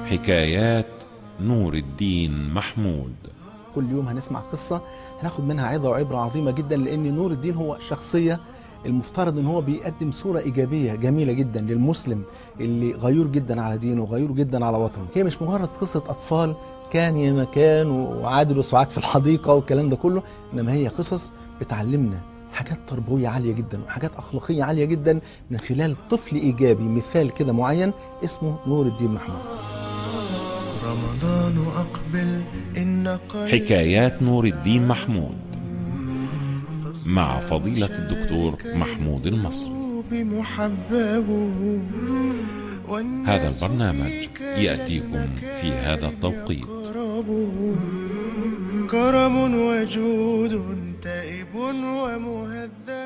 حكايات نور الدين محمود كل يوم هنسمع قصة هناخد منها عظة وعبرة عظيمة جدا لأن نور الدين هو شخصية المفترض ان هو بيقدم صورة ايجابية جميلة جدا للمسلم اللي غيور جدا على دينه وغيور جدا على وطنه هي مش مجرد قصة اطفال كان يا مكان وعادل وسعاد في الحديقة والكلام ده كله انما هي قصص بتعلمنا حاجات تربوية عالية جدا وحاجات أخلاقية عالية جدا من خلال طفل إيجابي مثال كده معين اسمه نور الدين محمود رمضان أقبل إن قلبي حكايات نور الدين محمود مع فضيلة الدكتور محمود المصري محبب هذا البرنامج يأتيكم في هذا التوقيت كرم وجود تائب ومهذب